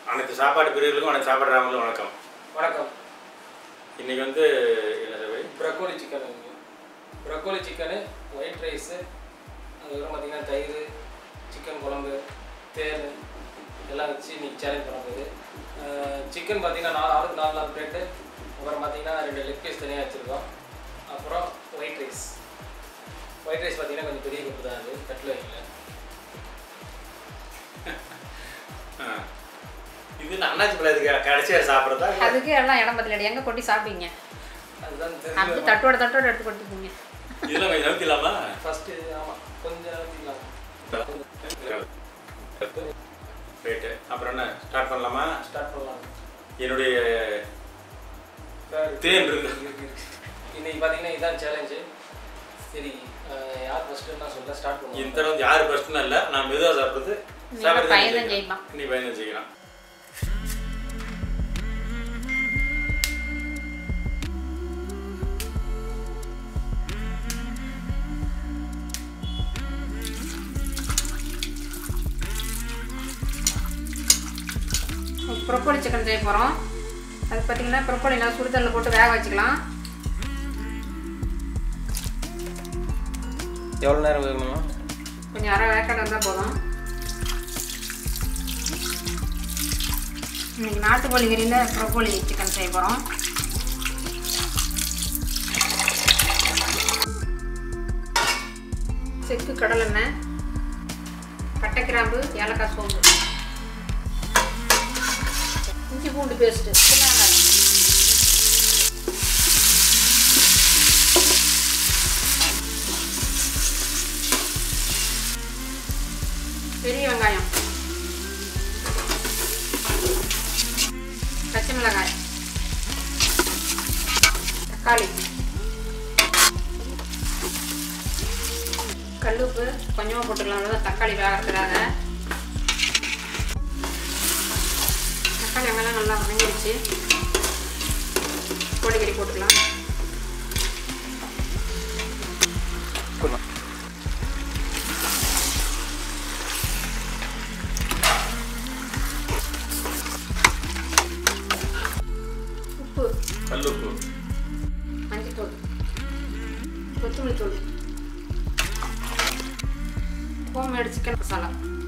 அனைத்து சாப்பாடு பிரிவுகளுக்கும் அனைத்து சாப்பிட்றவங்களும் வணக்கம் வணக்கம் இன்னைக்கு வந்து என்ன sir broccoli chicken broccoli chicken white rice அதுக்கப்புறம் பார்த்தீங்கன்னா தயிர் சிக்கன் குழம்பு தேன் எல்லாம் வச்சு இன்னைக்கு சேலஞ்ச் பண்ண போகுது சிக்கன் பார்த்தீங்கன்னா நாலு ஆளுக்கு நாலு நாலு பிளேட்டு அப்புறம் பார்த்தீங்கன்னா ரெண்டு லெக் பீஸ் தனியாக வச்சுருக்கோம் அப்புறம் ஒயிட் ரைஸ் ஒயிட் ரைஸ் பார்த்தீங்கன்னா கொஞ்சம் பெரிய கப்பு தான் அது தட்டில் வைக்கல ஆ. இது நான் அண்ணாச்சி பழத்துக்கு கடைசியாக சாப்பிட்றதா அதுக்கு எல்லாம் இடம் பத்தலடி எங்க கொட்டி சாப்பிட்டீங்க அதுதான் அப்படி தெரிஞ்சு தட்டோட தட்டோட எடுத்து கொட்டிப்பீங்க இதெல்லாம் கொஞ்சம் நம்பிக்கலாமா ஃபஸ்ட்டு ஆமாம் கொஞ்சம் ஊற்றிக்கலாம் ரைட்டு அப்புறம் என்ன ஸ்டார்ட் பண்ணலாமா ஸ்டார்ட் பண்ணலாம் என்னுடைய சார் தேன் இருக்கு. இன்னைக்கு பார்த்தீங்கன்னா இதான் சேலஞ்சு சரி அஹ், யார் ஃபஸ்ட்டு நான் சொல்ல ஸ்டார்ட் இந்த பண்ணுவோம் தடவை வந்து யாரு ஃபர்ஸ்ட்னு இல்லை நான் மெதுவாக சாப்பிட்றது நீங்க பையன் தான் ஜெயிப்பான். நீ பையன் தான் ஜெயிக்கலாம் ப்ரொக்கோலி சிக்கன் செய்ய போகிறோம் அது பார்த்தீங்கன்னா ப்ரொக்கோலி நான் சுடுதண்ணில் போட்டு வேக வச்சுக்கலாம் எவ்வளோ நேரம் வேகணுமா கொஞ்சம் அரை வேக்காடு இருந்தால் போதும் இன்னைக்கு நாட்டுக்கோழி கறியில் ப்ரொக்கோலி சிக்கன் செய்ய போகிறோம் செக்கு கடலெண்ணெய் பட்டை கிராம்பு ஏலக்காய் சோம்பு இஞ்சி பூண்டு பேஸ்ட்டு சின்ன வெங்காயம் பெரிய வெங்காயம் பச்சை மிளகாய் தக்காளி கல்லுப்பு கொஞ்சமாக போட்டுக்கலாம் அவ்வளோதான் தக்காளி வேகிறதுக்காக தக்காளி வெங்காயம் நல்லா வதங்கிடுச்சு கோழிக்கறி போட்டுக்கலாம் உப்பு கல்லுப்பு மஞ்சத்தூள் கொத்தமல்லி தூள் ஹோம்மேடு சிக்கன் மசாலா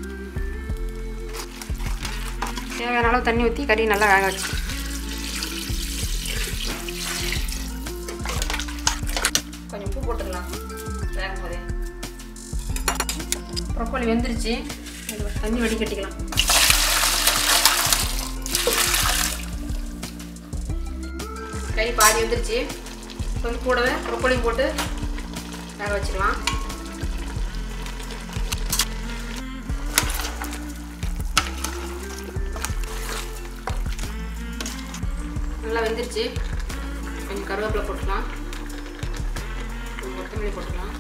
தேவையான அளவு தண்ணி ஊற்றி கறி நல்லா வேக வச்சு கொஞ்சம் உப்பு போட்டுக்கலாம் வேகும் போதே ப்ரொக்கோலி வெந்துருச்சு இதுல தண்ணி வடிகட்டிக்கலாம் கறி பாதி வந்துருச்சு இப்போ வந்து கூடவே ப்ரொக்கோலியும் போட்டு வேக வச்சுக்கலாம் நல்லா வெந்துருச்சு கொஞ்சம் கருவேப்பிலை போட்டுக்கலாம் கொஞ்சம் கொத்தமல்லி போட்டுக்கலாம்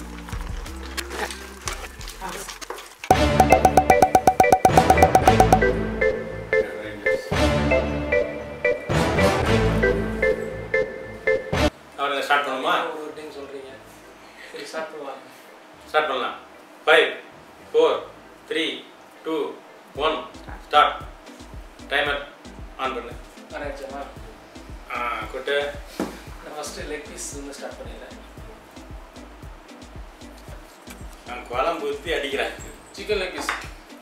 அவரை ஸ்டார்ட் பண்ணுமா ஒரு டைம் சொல்கிறீங்க சரி ஸ்டார்ட் பண்ணலாம் ஸ்டார்ட் பண்ணலாம் five four three two one start timer on பண்ணு ஆனாச்சுமா ஆ கொட்டு நான் ஃபஸ்ட்டு லெக் பீஸ் வந்து ஸ்டார்ட் பண்ணிடுறேன் நான் குழம்பு ஊற்றி அடிக்கிறேன் சிக்கன் லெக் பீஸ்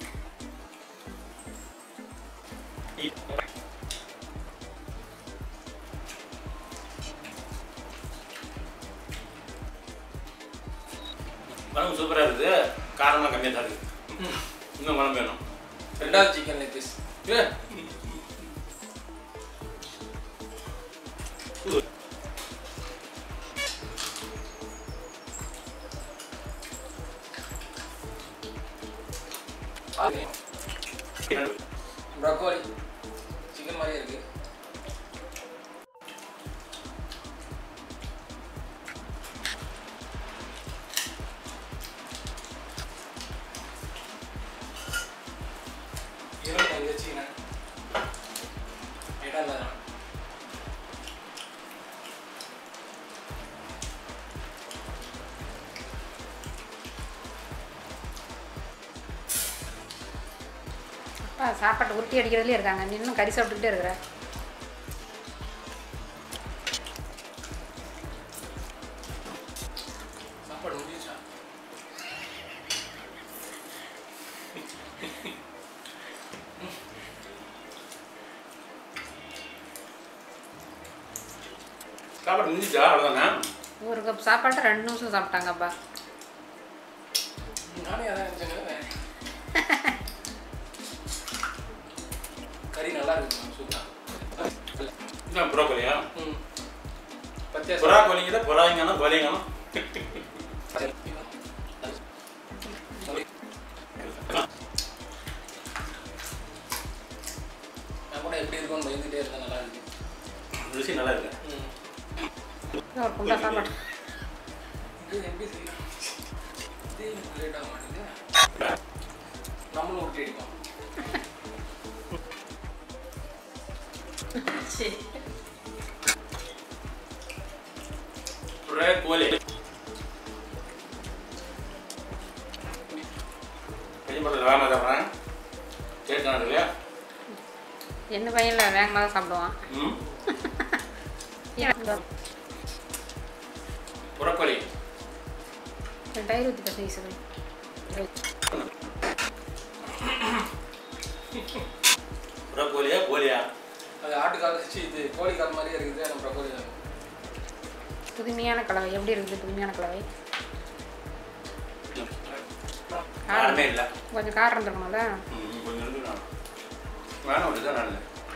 குழம்பு சூப்பராக இருக்குது காரம்லாம் கம்மியாக தான் இருக்குது இன்னும் குழம்பு வேணும் ரெண்டாவது chicken leg piece broccoli chicken மாதிரியே இருக்கு இருபத்தி அஞ்சு வச்சுக்கிறேன் ரைட்டாக இருந்தா அப்பா சாப்பாட்டை உருட்டி அடிக்கிறதுலே இருக்காங்க நீ இன்னும் கறி சாப்பிட்டுக்கிட்டே இருக்கிற சாப்பாடு முடிஞ்சிச்சா சாப்பாடு முடிஞ்சிச்சா அவ்வளோதானே ஒரு கப் சாப்பாட்டை ரெண்டு நிமிஷம் சாப்பிட்டாங்கப்பா நானே அதான் நினச்சேங்க கறி நல்லா இருக்கு சூப்பராக என்ன புறாக்கோலியா ம் பத்தியா புறா கோலிங்க தான் புறாங்கணும் கோலிங்கணும் நான் கூட எப்படி இருக்கும்னு பயந்துட்டே இருந்தேன் நல்லா இருக்கு ருசி நல்லா இருக்கு ம் ஒரு குண்டா சாப்பாடு இது எப்படி செய்யலாம் இது எனக்கு லேட் ஆக மாட்டேங்குது நம்மளும் உருட்டி அடிப்போம் சரி புறா கோலி பெரியப்பட்டில் வேகமாக சாப்பிட்றேன் கேட்கணும் இல்லையா என்ன பையனில் வேகமாக தான் சாப்பிடுவான் ம் புறக்கோழி டயர் ஊற்றி பசங்க சொல்லி புறக்கோழியா கோழியா அது ஆட்டுக்கால் வச்சு இது கோழிக்கால் மாதிரியே இருக்குது நம்ம கோழி புதுமையான கலவை எப்படி இருக்குது புதுமையான கலவை யாருமே இல்லை கொஞ்சம் காரம் இருந்திருக்கணும்ல ம் கொஞ்சம் இருக்கு வேணாம் அப்படிதான் நல்ல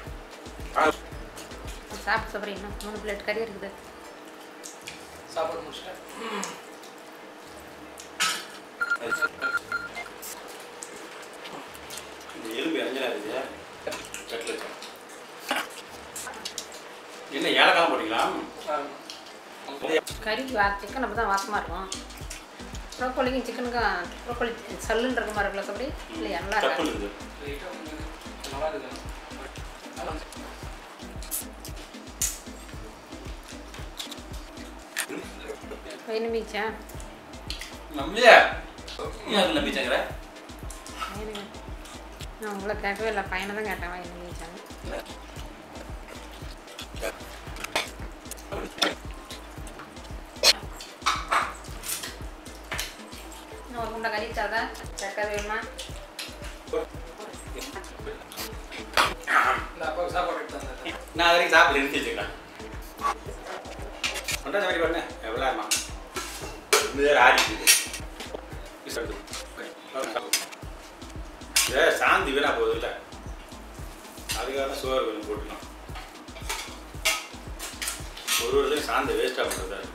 சாப்பிட்டு சாப்பிட்றீங்க மூணு பிளேட் கறி இருக்குது சாப்பாடு முடிச்சிட்டேன் இந்த எலும்பு இறஞ்சலா இருக்குது கட்டில் என்ன ஏலக்காய் போட்டீங்களா கறி வா சிக்கன் அப்போ தான் வாசமாக இருக்கும் ப்ரோக்கோலிக்கும் சிக்கனுக்கும் ப்ரோக்கோலி சல்லுன்னு இருக்க மாதிரி இருக்குல்ல சாப்பிடி இல்லையா நல்லா இருக்கா தப்பு இருக்குது லைட்டாக வந்து நல்லா இருக்கு பையனு மீச்சா நம்பியா ஏன் நம்பிச்சாங்கிற பையனுங்க நான் உங்களை கேட்கவே இல்லை பையனை தான் கேட்டேன் பையனு மீச்சாங்க இன்னும் ஒரு குண்டை கறி சாதா சக்கரை வேணுமா இந்த அப்பாவுக்கு சாப்பாடு எடுத்து வந்தேன் நான் அது வரைக்கும் சாப்பிட நிறுத்தி வச்சுக்கிறேன் ஒன்றா மாதிரி பண்ண எவ்வளோ ஆமா இந்த நேரம் ஆடிட்டு ஏ சாந்தி வீணா போகுது இல்லை அதுக்காக தான் சோறு கொஞ்சம் போட்டுக்கலாம் ஒரு ஒரு இதுலையும் சாந்தி வேஸ்ட்டாக பண்ணுறது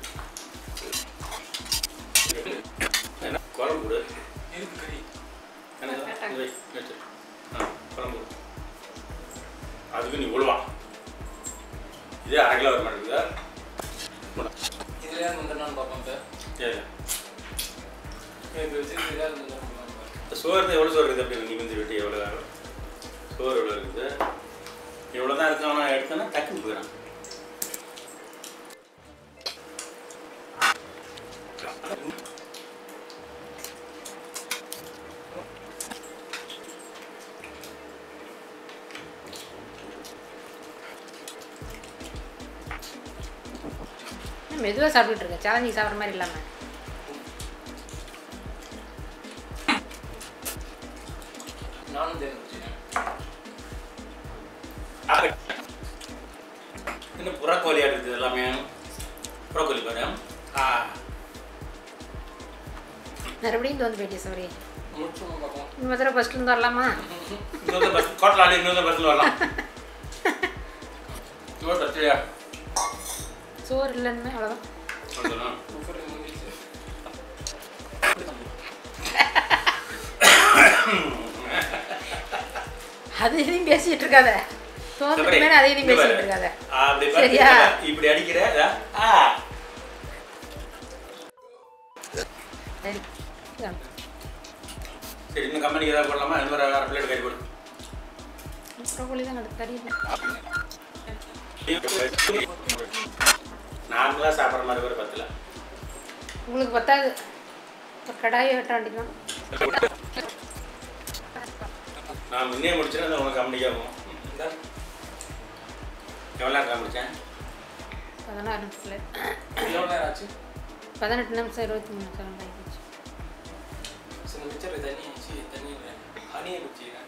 என்ன குழம்பு கொடு இருக்கு கறி என்ன இது வை, வச்சு. ஆ குழம்பு கொடு. அதுக்கு நீ உழுவா இதே அரை கிலோ வர மாட்டேங்குதா இதுலேயே வந்துடலான்னு பார்ப்போம் இப்போ சரி இப்போ வச்சு இதுலேயே வந்துடலான்னு பார்ப்போம் இந்த சோறு எவ்வளோ சோறு இருக்குது அப்படி நீ வந்து வெட்டி எவ்வளோ ஆகும் சோறு எவ்வளோ இருக்குது இவ்வளோ தான் இருக்கு அவனை எடுத்தேன்னா டக்குன்னு போயிடான் மெதுவாக சாப்பிட்டுட்டு இருக்கேன் சேலஞ்சிங் சாப்பிட்ற மாதிரி இல்லாமல் நானும் தேர்ந்து வச்சுக்கேன் இன்னும் புறக்கோழியாக இருக்குது எல்லாமே புறக்கோழி பாரு ஆ மறுபடியும் இது வந்து போயிட்டே சௌரி முடிச்சுன்னு பார்ப்போம் இந்த தடவை ஃபஸ்ட்லேருந்து வரலாமா இன்னொரு பஸ் கோட்டலாளி இன்னொரு பஸ்ஸில் வரலாம் இன்னொரு பஸ்லையா சோறு இல்லைன்னு அவ்வளோதான் சொல்லணும் குக்கர் முடிஞ்சிச்சு அது இதையும் பேசிட்டு இருக்காத தோந்துட்டு மேலே அதை இதையும் பேசிட்டு இருக்காத அப்படி சரியா? பார்த்து இப்படி அடிக்கிற ஆ சரி சரி இன்னும் கம்பெனிக்கு ஏதாவது போடலாமா இன்னொரு அரை பிளேட் கறி போடு ப்ரோக்கோலி தான் அது கறி இல்லை நார்மலாக சாப்பிட்ற மாதிரி ஒரு பத்தில் உங்களுக்கு பத்தாது ஒரு கடாயை வெட்ட வேண்டியதான் நான் முன்னே முடிச்சேன்னா அது உனக்கு கம்மியாகும் இந்தா. எவ்வளோ நேரம் முடித்தேன் பதினாறு நிமிஷத்தில் எவ்வளோ நேரம் ஆச்சு பதினெட்டு நிமிஷம் இருபத்தி மூணு நிமிஷம் ஆகிடுச்சு சில மிச்சர் தண்ணி சி தண்ணி இல்லை ஹனியை குடிச்சிக்கிறேன்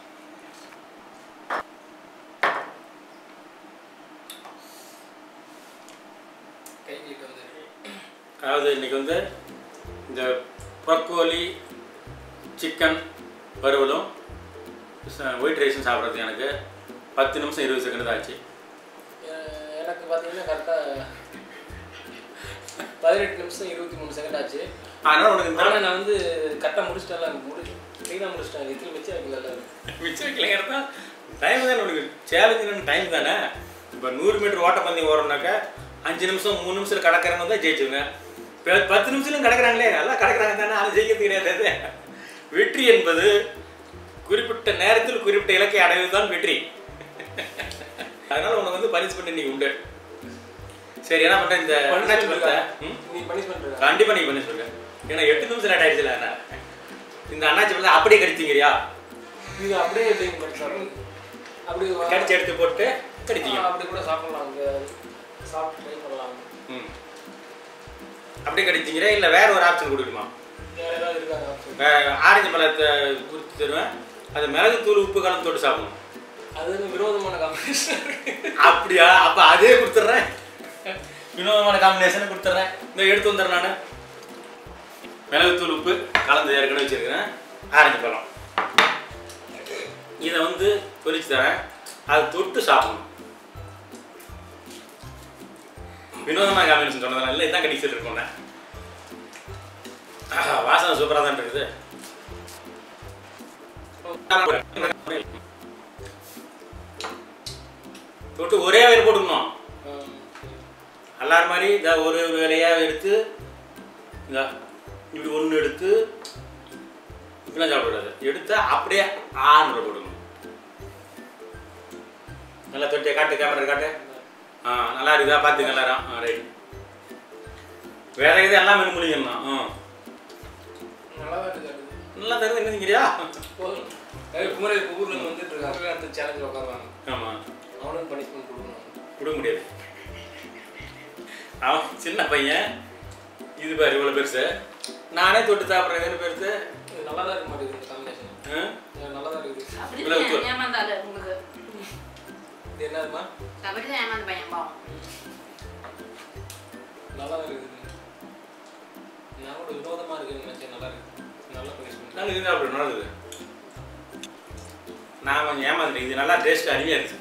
கை வீட்டு வந்து அதாவது இன்னைக்கு வந்து இந்த பர்கோலி சிக்கன் வறுவலும் ஒயிட் ரைஸும் சாப்பிட்றதுக்கு எனக்கு பத்து நிமிஷம் இருபது செகண்ட் தான் ஆச்சு எ- எனக்கு பார்த்தீங்கன்னா கரெக்டாக பதினெட்டு நிமிஷம் இருபத்தி மூணு செகண்ட் ஆச்சு அதனால் உனக்கு இந்த ஆனால் நான் வந்து கரெக்டாக முடிச்சிட்டேன்ல முடி க்ளீனாக முடிச்சிட்டேன் இதில் மிச்சம் வைக்கல மிச்சம் வைக்கலைங்க தான் டைம் தானே உனக்கு சேலஞ்சுன்னு டைம் தானே இப்போ நூறு மீட்டர் ஓட்டப்பந்தயம் ஓடுறோம்னாக்கா அஞ்சு நிமிஷம் மூணு நிமிஷத்தில் கடக்கிறவங்க தான் ஜெயிச்சுங்க இப்போ பத்து நிமிஷத்துலையும் கடக்கிறாங்களே நல்லா கடக்கிறாங்க தானே அது ஜெயிக்கிறது கிடையாது வெற்றி என்பது குறிப்பிட்ட நேரத்தில் குறிப்பிட்ட இலக்கை அடைவது தான் வெற்றி அதனால உனக்கு வந்து பனிஷ்மெண்ட் இன்னைக்கு உண்டு சரி என்ன பண்ணுறேன் இந்த அண்ணாச்சி பழத்தை, ம் நீ பனிஷ்மெண்ட் இருக்கா கண்டிப்பாக நீ பண்ணி சொல்லுங்க ஏன்னா எட்டு நிமிஷம் லேட் ஆயிடுச்சுல அண்ணா. இந்த அண்ணாச்சி பழத்தை அப்படியே கடிச்சிங்கிறியா இது அப்படியே இல்லைங்க படிச்சாலும் அப்படி கடிச்சு எடுத்து போட்டு கடிச்சிங்க ஆ, அப்படி கூட சாப்பிடலாம் அங்கே சாப்பிட்டு ட்ரை பண்ணலாம் ம் அப்படியே கடிச்சிங்கிற இல்லை வேற ஒரு ஆப்ஷன் கொடுக்கணுமா வேறு ஏதாவது இருக்காங்க option? வே- ஆரஞ்சு பழத்தை குறித்து தருவேன் அது மிளகு தூள் உப்பு கலந்து தொட்டு சாப்பிடணும் அது வந்து விரோதமான காம்பினேஷன் அப்படியா அப்போ அதே கொடுத்துட்றேன் வினோதமான காம்பினேஷனை கொடுத்துட்றேன் இந்த எடுத்து வந்துடுறேன் நான் மிளகுத்தூள் உப்பு கலந்து ஏற்கனவே வச்சிருக்கிறேன் ஆரஞ்சு பழம் இதை வந்து பொரிச்சு தரேன் அதை தொட்டு சாப்பிடணும் வினோதமான காம்பினேஷன் சொன்னதுனால இல்லை இதான் கடிச்சிட்டு இருக்கோம் நான். ஆஹா, வாசனை சூப்பராக தான் இருக்குது தொட்டு ஒரே வயிறு போட்டுக்கணும் எல்லார் மாதிரி இந்த ஒரு ஒரு வேலையாக எடுத்து இந்த இப்படி ஒன்று எடுத்து இப்படிலாம் சாப்பிடக்கூடாது எடுத்து அப்படியே ஆன்று போடணும் நல்லா தொட்டியை காட்டு கேமரா காட்டு ஆ நல்லா இருக்குதா பார்த்துங்க எல்லாரும் ஆ ரைட் வேற எது எல்லாம் மெனு முடிக்கணும் ஆ நல்லா தான் இருக்குது நல்லா தருது என்னங்கிறியா போதும் ஏய், குமரன் இப்போ ஊர்ல இருந்து வந்துட்டு இருக்காங்க அடுத்த சேலஞ்சில் உட்காருவாங்க ஆமாம் அவனுக்கு பனிஷ்மெண்ட் கொடுக்கணும் கொடுக்க முடியாது அவன் சின்ன பையன் இது பாரு இவ்வளோ பெருசு நானே தொட்டு சாப்பிட்றேன் பெருசு இது நல்லா தான் இருக்க மாட்டேங்குது இந்த காம்பினேஷன் ஆ? நல்லா தான் இருக்குது அப்படிதான் ஏமாந்தாள் உங்களுக்கு இது என்னதுமா அப்படிதான் ஏமாந்த பையன் பாவம் நல்லா தான் இருக்குது நான் கூட வினோதமாக இருக்குன்னு நினச்சேன் நல்லா இருக்கு நல்ல பனிஷ்மெண்ட் நாங்கள் இது அப்படி நடக்குது நான் கொஞ்சம் ஏமாந்துட்டேன் இது நல்லா டேஸ்ட் அருமையாக இருக்கு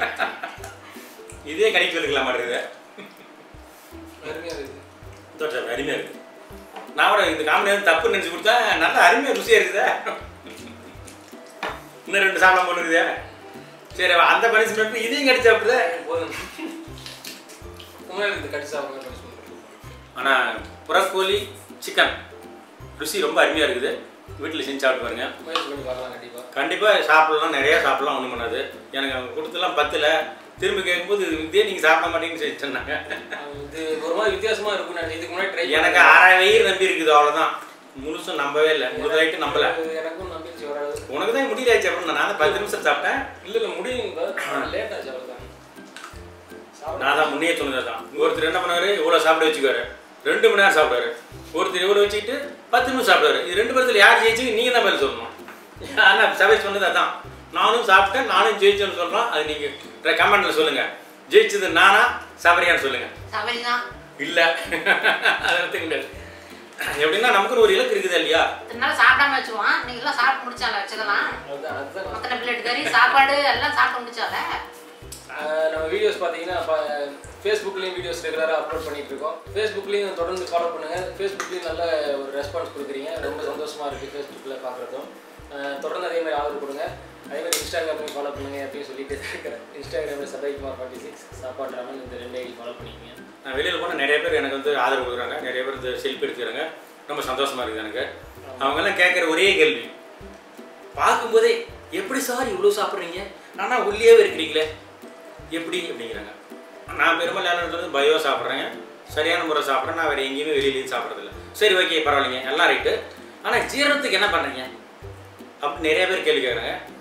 இதே கடிக்க சொல்லிக்கலாம் மாட்டேங்குது அருமையாக இருக்குது தோட்டம் அருமையாக இருக்கு நான் கூட இந்த காமெடி தப்பு நினச்சி கொடுத்தா நல்லா அருமையாக ருசியாக இருக்குதே இன்னும் ரெண்டு சாப்பிட போல இருக்குதே சரி அந்த பனிஷ்மெண்ட் இதையும் கடிச்சா அப்படிதே போதும் உண்மையாக இது கடிச்சா அவங்க பனிஷ்மெண்ட் ஆனால் புறக்கோழி சிக்கன் ருசி ரொம்ப அருமையாக இருக்குது வீட்டில் செஞ்சு சாப்பிட்டு பாருங்க முயற்சி பண்ணி பார்க்கலாம் கண்டிப்பாக கண்டிப்பாக சாப்பிடலாம் நிறைய சாப்பிடலாம் ஒன்றும் பண்ணாது எனக்கு அவங்க கொடுத்தலாம் பத்தில் திரும்பி கேட்கும்போது இதே நீங்கள் சாப்பிட மாட்டீங்கன்னு சொல்லி சொன்னாங்க இது ஒரு மாதிரி வித்தியாசமாக இருக்கும் நான் இதுக்கு முன்னாடி ட்ரை எனக்கு அரை வயிறு நம்பி இருக்குது அவ்வளோதான் முழுசும் நம்பவே இல்லை முழுதாயிட்டு நம்பல எனக்கும் நம்பிச்சு வராது உனக்கு தான் முடியலாச்சு அப்படின்னு நான் தான் பத்து நிமிஷம் சாப்பிட்டேன் இல்லை இல்லை முடியும் லேட் ஆச்சு அவ்வளோதான் சாப்பிட நான் தான் முன்னே சொன்னது தான் ஒருத்தர் என்ன பண்ணுவாரு இவ்வளோ சாப்பிட வச்சுக்குவாரு ரெண்டு மணி நேரம் சாப்பிடுவாரு ஒருத்தர் இவ்வளோ வச்சுக்கிட்டு பத்து நிமிஷம் சாப்பிடுவாரு இது ரெண்டு பேர்த்துல யார் ஜெயிச்சு நீங்கள் தான் பதில் சொல்லணும் ஆனால் சபை சொன்னது அதான் நானும் சாப்பிட்டேன் நானும் ஜெயிச்சேன்னு சொல்கிறோம் அது நீங்கள் கமெண்ட்ல சொல்லுங்க ஜெயிச்சது நானா சபரியான்னு சொல்லுங்க சபரி தான் இல்லை அதை எடுத்துக்க முடியாது எப்படின்னா நமக்குன்னு ஒரு இலக்கு இருக்குது இல்லையா இதனால சாப்பிடாம வச்சுருவான் நீங்க எல்லாம் சாப்பிட்டு முடிச்சால வச்சதெல்லாம் அதுதான் அதுதான் மொத்தனை பிளேட் கறி சாப்பாடு எல்லாம் சாப்பிட்டு முடிச்சால ஆஹ் நம்ம வீடியோஸ் பார்த்தீங்கன்னா ஃபேஸ்புக்லேயும் வீடியோஸ் ரெகுலராக அப்லோட் பண்ணிட்டு இருக்கோம் ஃபேஸ்புக்லேயும் தொடர்ந்து ஃபாலோ பண்ணுங்கள் ஃபேஸ்புக்லேயும் நல்ல ஒரு ரெஸ்பான்ஸ் கொடுக்குறீங்க ரொம்ப சந்தோஷமாக இருக்குது ஃபேஸ்புக்கில் பார்க்குறதும் தொடர்ந்து அதே மாதிரி ஆதரவு கொடுங்க அதே மாதிரி இன்ஸ்டாகிராமையும் ஃபாலோ பண்ணுங்கள் அப்படின்னு சொல்லிட்டு தான் இருக்கிறேன் இன்ஸ்டாகிராமில் சபரிக்குமார் ஃபார்ட்டி சிக்ஸ் சாப்பாடு ராமன் இந்த ரெண்டு ஐடி ஃபாலோ பண்ணிக்கங்க நான் வெளியில் போனால் நிறைய பேர் எனக்கு வந்து ஆதரவு கொடுக்குறாங்க நிறைய பேர் இந்த செல்ஃபி எடுத்துக்கிறாங்க ரொம்ப சந்தோஷமா இருக்குது எனக்கு அவங்கெல்லாம் கேட்குற ஒரே கேள்வி பார்க்கும்போதே எப்படி சார் இவ்வளோ சாப்பிட்றீங்க ஆனால் உள்ளேயே இருக்கிறீங்களே எப்படி அப்படிங்கிறாங்க நான் பெரும்பாலும் வந்து பயோ சாப்பிட்றேன் சரியான முறை சாப்பிட்றேன் நான் வேறு எங்கேயுமே வெளியிலேயும் சாப்பிட்றதில்ல சரி ஓகே பரவாயில்லைங்க எல்லாம் ரைட்டு ஆனால் ஜீரணத்துக்கு என்ன பண்ணுறீங்க அப்படி நிறைய பேர் கேள்வி கேட்குறாங்க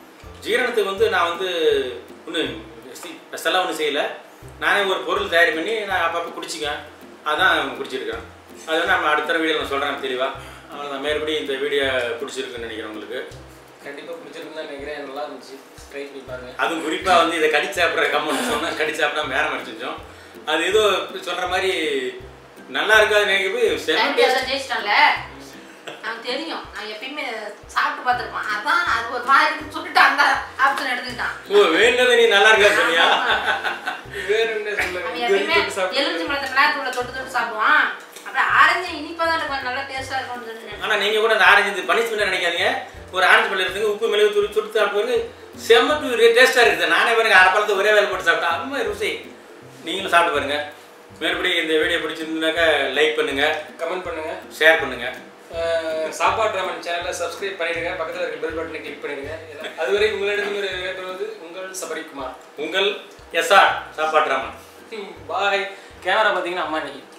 ஜீரணத்துக்கு வந்து நான் வந்து ஒன்றும் ஸ்பெஷலாக ஒன்றும் செய்யலை நானே ஒரு பொருள் தயார் பண்ணி நான் அப்பப்போ குடிச்சிக்கேன் அதான் குடிச்சிருக்கிறேன் அது வந்து நம்ம அடுத்த வீடியோ நான் சொல்கிறேன் தெளிவாக அவ்வளோதான் மேற்படி இந்த வீடியோ பிடிச்சிருக்குன்னு நினைக்கிறேன் உங்களுக்கு கண்டிப்பாக பிடிச்சிருக்குன்னு தான் நினைக்கிறேன் நல்லா இருந்துச்சு ட்ரை பண்ணி பாருங்க அதுவும் குறிப்பாக வந்து இதை கடிச்சு சாப்பிட்ற கம்மன் சொன்னால் கடிச்சு சாப்பிட்டா மேரம் அடிச்சிச்சோம் அது ஏதோ சொல்கிற மாதிரி நல்லா இருக்காது நினைக்க போய் செம்ம டைம் taste. எல்லாம் ஜெயிச்சிட்டோம்ல நமக்கு தெரியும் நான் எப்பயுமே சாப்பிட்டு பார்த்துருப்பான் அதான் அது ஒரு மாதிரி இருக்குன்னு சொல்லிட்டு அந்த ஆப்ஷன் எடுத்துக்கிட்டான் ஓ வேண்டது நீ நல்லா இருக்கா சொன்னியா வேற என்ன சொல்ல அவன் எப்பயுமே எலுமிச்சி பழத்தை மிளகாத்தூள தொட்டு தொட்டு சாப்பிடுவான் அப்புறம் ஆரஞ்சு இனிப்பா தான் இருக்கும் நல்லா டேஸ்டா இருக்கும்னு சொல்லி ஆனால் நீங்கள் கூட அந்த ஆரஞ்சு இது பனிஷ்மெண்ட் நினைக்காதீங்க ஒரு ஆரஞ்சு பழம் எடுத்துங்க உப்பு மிளகு தூள் சுட்டு சாப்பிட்டு செம்ம டேஸ்ட்டாக இருக்குது நானே பாருங்க அரை பழத்தை ஒரே வேலை போட்டு சாப்பிட்டேன் அம்மா ருசி நீங்களும் சாப்பிட்டு பாருங்க மறுபடி இந்த வீடியோ பிடிச்சிருந்தாக்கா லைக் பண்ணுங்க கமெண்ட் பண்ணுங்க ஷேர் பண்ணுங்க அஹ் சாப்பாடு ராமன் சேனலை சப்ஸ்கிரைப் பண்ணிடுங்க பக்கத்தில் இருக்க பெல் பட்டனை கிளிக் பண்ணிடுங்க அதுவரை உங்களிடம் ஒரு விடைபெறுவது உங்கள் சபரிக்குமார் உங்கள் எஸ்ஆர் சாப்பாட்டு ராமன் பாய் கேமரா பார்த்தீங்கன்னா அம்மா இன்னைக்கு